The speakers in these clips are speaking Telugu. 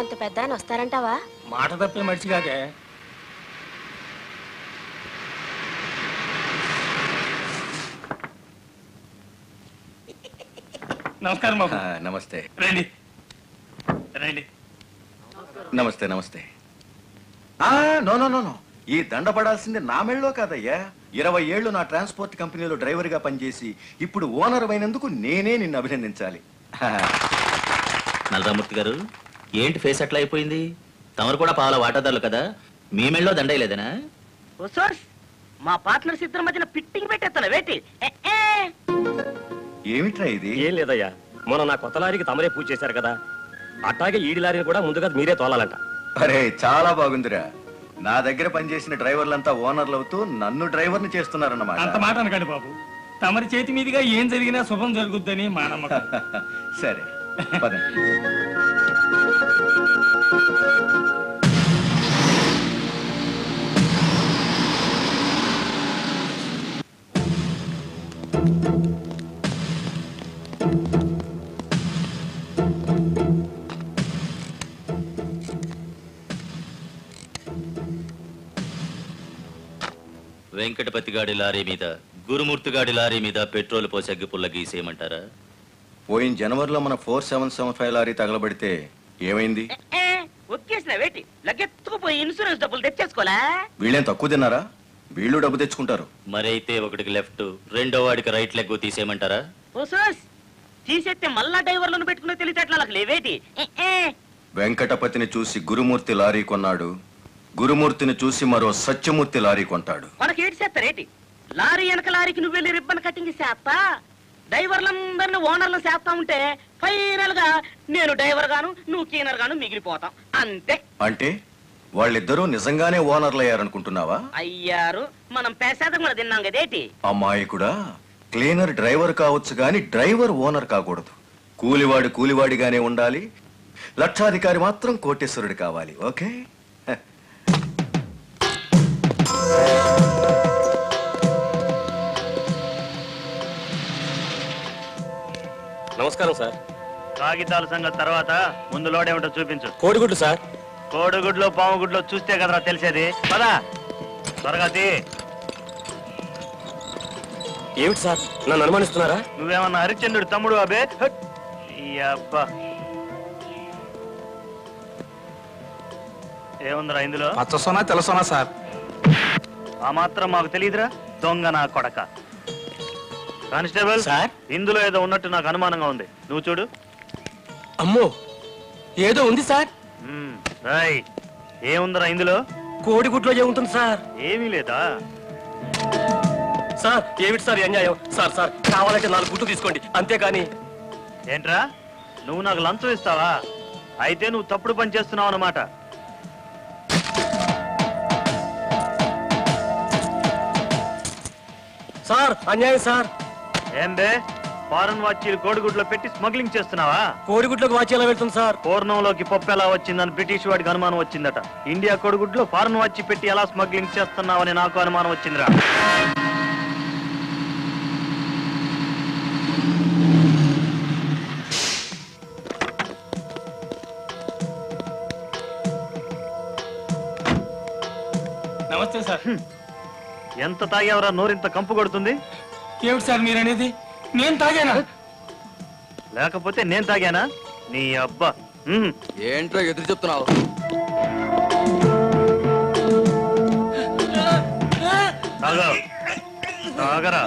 అంత పెద్ద ఆయన వస్తారంటావా మాట తప్పే మడిచి కాదే నమస్కారం బాబు ఆ, నమస్తే రండి రండి నమస్తే నమస్తే ఆ, నో నో నో నో ఈ దండ పడాల్సింది నా మెళ్ళో కాదయ్యా ఇరవై ఏళ్ళు నా ట్రాన్స్పోర్ట్ కంపెనీలో డ్రైవర్గా పనిచేసి ఇప్పుడు ఓనర్ అయినందుకు నేనే నిన్ను అభినందించాలి నల్లరామూర్తి గారు ఏంటి ఫేస్ అట్లా అయిపోయింది తమరు కూడా పావుల వాటాదారులు కదా మీ మెళ్ళో దండయలేదనా సోర్స్ మా పార్ట్నర్స్ ఇద్దరి మధ్యన ఫిట్టింగ్ పెట్టేస్తాను వేటి ఏ, ఏ. ఏమిట్రా ఇది ఏం లేదయ్యా మొన్న నా కొత్త లారీకి తమరే పూజ చేశారు కదా అట్లాగే ఈడి లారీని కూడా ముందుగా మీరే తోలాలంట అరే చాలా బాగుందిరా నా దగ్గర పనిచేసిన డ్రైవర్లంతా ఓనర్లు అవుతూ నన్ను డ్రైవర్ని అంత చేస్తున్నారన్నమాట మాట అనకండి బాబు తమరి చేతి మీదుగా ఏం జరిగినా శుభం జరుగుద్దని మా నమ్మకం సరే పదండి వెంకటపతి గాడి లారీ మీద గురుమూర్తి గాడి లారీ మీద పెట్రోల్ పోసి అగ్గి పుల్ల గీసేయమంటారా పోయిన జనవరిలో మన four seven seven five lorry తగలబడితే ఏమైంది ఏ, ఏ. ఒక్కేసిన వేటి లగ్గెత్తుకుపోయి ఇన్సూరెన్స్ డబ్బులు తెచ్చేసుకోలే వీళ్ళేం తక్కువ తిన్నారా వీళ్ళు డబ్బు తెచ్చుకుంటారు మరైతే ఒకటికి లెఫ్ట్ రెండో వాడికి రైట్ లెగ్ తీసేయమంటారా ఓ సోర్స్ తీసేస్తే మళ్ళా డ్రైవర్లను పెట్టుకునే తెలిసేట్లా నాకు లేవేటి ఏ, ఏ. వెంకటపతిని చూసి గురుమూర్తి లారీ కొన్నాడు గురుమూర్తిని చూసి మరో సత్యమూర్తి లారీ కొంటాడు మనకి ఏటి చేస్తారేటి లారీ వెనక లారీకి నువ్వు వెళ్ళి రిబ్బన్ కటింగ్ చేస్తా డ్రైవర్లందరిని ఓనర్లు చేస్తా ఉంటే ఫైనల్ గా నేను డ్రైవర్ గాను నువ్వు క్లీనర్ గాను మిగిలిపోతాం అంతే అంటే వాళ్ళిద్దరూ నిజంగానే ఓనర్లు అయ్యారనుకుంటున్నావా అయ్యారు మనం పేసాదం కూడా తిన్నాం కదేటి అమ్మాయికుడా క్లీనర్ డ్రైవర్ కావచ్చు గాని డ్రైవర్ ఓనర్ కాకూడదు కూలివాడు కూలివాడిగానే ఉండాలి లక్షాధికారి మాత్రం కోటేశ్వరుడు కావాలి ఓకే హ. నమస్కారం సార్ కాగితాల సంగతి తర్వాత ముందు లోడేమిటో చూపించు కోడిగుడ్లు సార్ కోడిగుడ్లో పాముగుడ్లో చూస్తే కదరా తెలిసేది పదా త్వరగా తీ ఏమిటి సార్ నన్ను అనుమానిస్తున్నారా నువ్వేమన్నా హరిశ్చంద్రుడు తమ్ముడు అబే హట్. ఈ అబ్బా ఏముందిరా ఇందులో పచ్చసోనా తెల్లసోనా సార్ ఆ మాత్రం మాకు తెలియదురా దొంగ నా కొడక కానిస్టేబుల్ సార్? ఇందులో ఏదో ఉన్నట్టు నాకు అనుమానంగా ఉంది నువ్వు చూడు అమ్మో ఏదో ఉంది సార్ మ్మ్. రాయ్ ఏముందిరా ఇందులో కోడిగుడ్లో ఏముంటుంది సార్ ఏమీ లేదా సార్ ఏమిటి సార్ ఈ అన్యాయం సార్ సార్ కావాలంటే నాలుగు గుడ్లు తీసుకోండి అంతేగాని ఏంట్రా నువ్వు నాకు లంచం ఇస్తావా అయితే నువ్వు తప్పుడు పని చేస్తున్నావు అన్నమాట సార్ అన్యాయం సార్ ఏం బే ఫారెన్ వాచీలు కోడిగుడ్లో పెట్టి స్మగ్లింగ్ చేస్తున్నావా కోడిగుడ్లోకి వాచి ఎలా వెళ్తుంది సార్ పూర్ణంలోకి పప్పు ఎలా వచ్చిందని బ్రిటిష్ వాడికి అనుమానం వచ్చిందట ఇండియా కోడిగుడ్లో ఫారెన్ వాచి పెట్టి ఎలా స్మగ్లింగ్ చేస్తున్నావని నాకు అనుమానం వచ్చిందిరా నమస్తే సార్ ఎంత తాగేవరా నోరింత కంపు కొడుతుంది ఏమిటి సార్ మీరనేది నేను తాగానా లేకపోతే నేను తాగానా నీ అబ్బా మ్మ్. ఏంట్రా ఎదురు చెప్తున్నావు తాగు తాగరా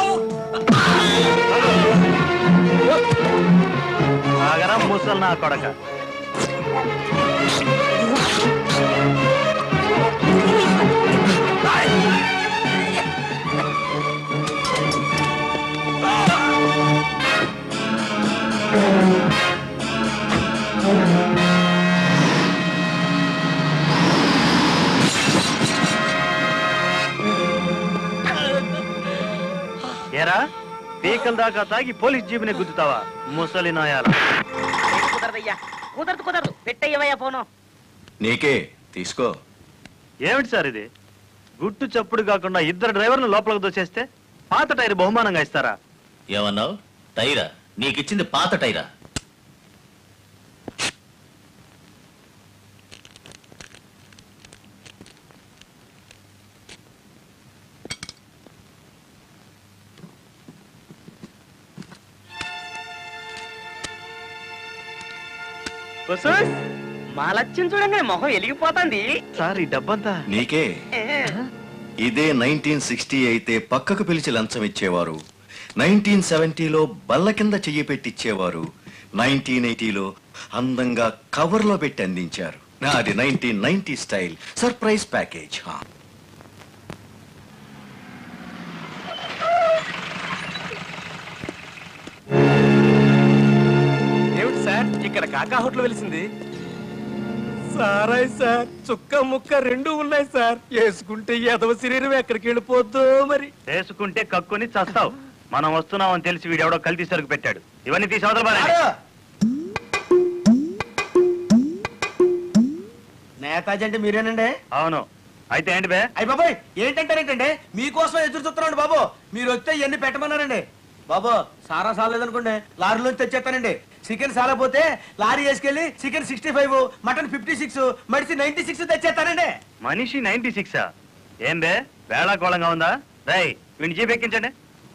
తాగరా ముసల్ నా కొడక ఏరా పీకల దాకా తాగి పోలీస్ జీబుని గుద్దుతావా ముసలి నాయాల కుదరదయ్యా కుదరదు కుదరదు పెట్టయ్యవయ్యా ఫోను నీకే తీసుకో ఏమిటి సార్ ఇది గుట్టు చప్పుడు కాకుండా ఇద్దరు డ్రైవర్లు లోపలికి దోచేస్తే పాత టైర్ బహుమానంగా ఇస్తారా ఏమన్నావు టైరా నీకిచ్చింది పాత టైరా ఉసూస్, మా లక్ష్యం చూడంగానే మొహం వెలిగిపోతుంది సార్ ఈ డబ్బంతా నీకే ఇదే నైన్టీన్ సిక్స్టీ అయితే పక్కకు పిలిచి లంచం ఇచ్చేవారు నైన్టీన్ సెవెంటీలో బల్ల కింద చెయ్యి పెట్టిచ్చేవారు నైన్టీన్ ఎయిటీలో అందంగా కవర్లో పెట్టి అందించారు నాది nineteen ninety style surprise package హా. ఏమిటి సార్ ఇక్కడ కాకా హోటల్ వెలిసింది సారాయి సార్ చుక్క ముక్క రెండు ఉన్నాయి సార్ వేసుకుంటే ఎదవ శరీరం ఎక్కడికి వెళ్ళిపోద్దో మరి వేసుకుంటే కక్కుని చస్తావు మనం వస్తున్నామని తెలిసి వీడెవడో కల్తీ సరుకు పెట్టాడు ఇవన్నీ తీసి అవతల పారేయ్. నేతాజీ అంటే మీరేనండి అవును అయితే ఏంటి బే అయ్యి బాబాయ్ ఏంటంటారేంటండి మీకోసం ఎదురు చూస్తున్నాండి బాబు మీరు వస్తే ఇవన్నీ పెట్టమన్నారండి బాబు సారా సాలేదనుకోండి లారీలోంచి తెచ్చేస్తానండి చికెన్ సాలపోతే లారీ వేసుకెళ్ళి chicken sixty five mutton fifty six మడిసి నైన్టీ సిక్స్ తెచ్చేస్తానండి మనిషి నైన్టీ సిక్సా ఏం బే వేళాకోళంగా ఉందా రై వీడిని జీప్ ఎక్కించండి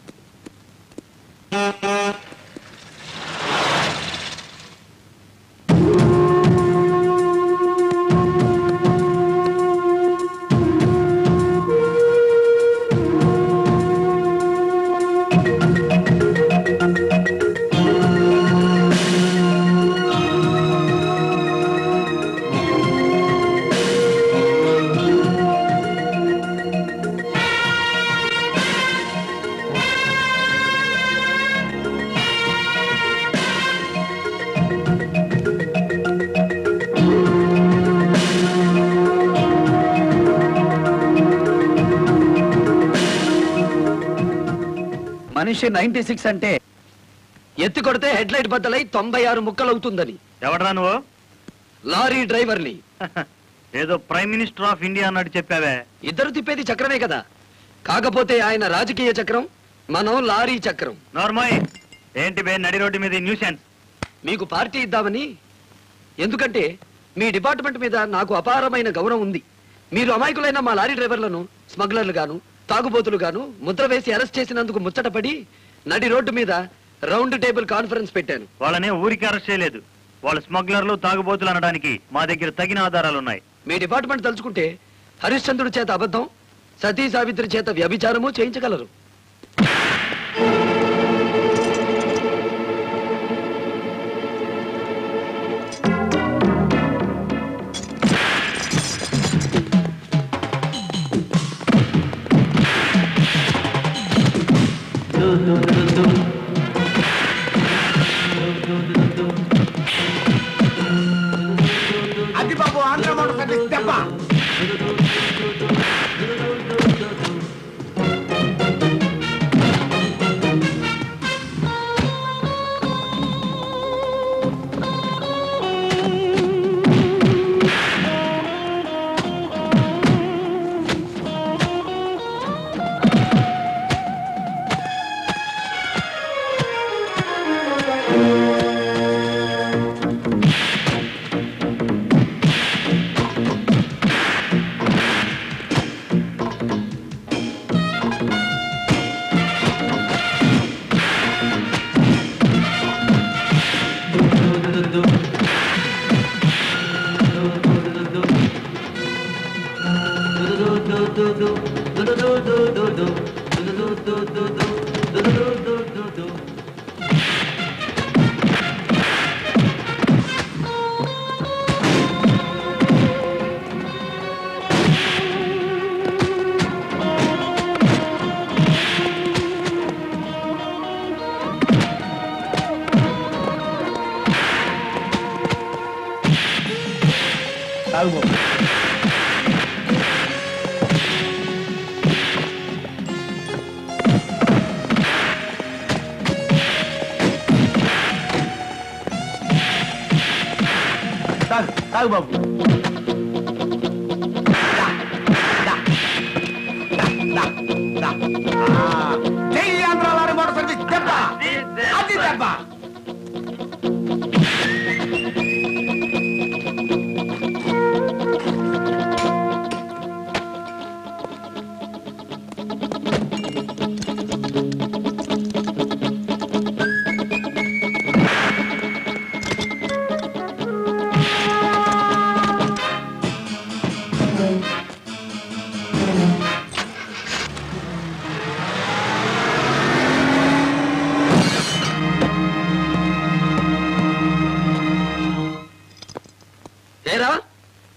మనిషి నైన్టీ సిక్స్ అంటే ఎత్తి కొడితే హెడ్ లైట్ బద్దలై తొంభై ఆరు ముక్కలవుతుందని ఎవడరా నువ్వు లారీ డ్రైవర్ని ఏదో ప్రైమ్ మినిస్టర్ ఆఫ్ ఇండియా అన్నట్టు చెప్పావే ఇద్దరు తిప్పేది చక్రమే కదా కాకపోతే ఆయన రాజకీయ చక్రం మనం లారీ చక్రం నార్మల్ ఏంటి బే నడి రోడ్డు మీద న్యూసెన్స్ మీకు పార్టీ ఇద్దామని ఎందుకంటే మీ డిపార్ట్మెంట్ మీద నాకు అపారమైన గౌరవం ఉంది మీరు అమాయకులైన మా లారీ డ్రైవర్లను స్మగ్లర్లు గాను తాగుబోతులు గాను ముద్ర వేసి అరెస్ట్ చేసినందుకు ముచ్చటపడి నడి రోడ్డు మీద రౌండ్ టేబుల్ కాన్ఫరెన్స్ పెట్టాను వాళ్ళనే ఊరికి అరెస్ట్ చేయలేదు వాళ్ళు స్మగ్లర్లు తాగుబోతులు అనడానికి మా దగ్గర తగిన ఆధారాలు ఉన్నాయి మీ డిపార్ట్మెంట్ తలుచుకుంటే హరిశ్చంద్రుడి చేత అబద్ధం సతీ సావిత్రి చేత వ్యభిచారము చేయించగలరు అది బాబు ఆంధ్ర మోటార్ సర్వీస్ దెబ్బ తాగు బాబు తాగు తాగు బాబు దా, దా, దా, దా, దా. ఆ, జై ఆంధ్ర లారీ మోటార్ సర్వీస్ దెబ్బ అది దెబ్బ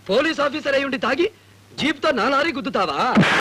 పోలీస్ ఆఫీసర్ అయి ఉండి తాగి జీప్తో నా లారీ గుద్దుతావా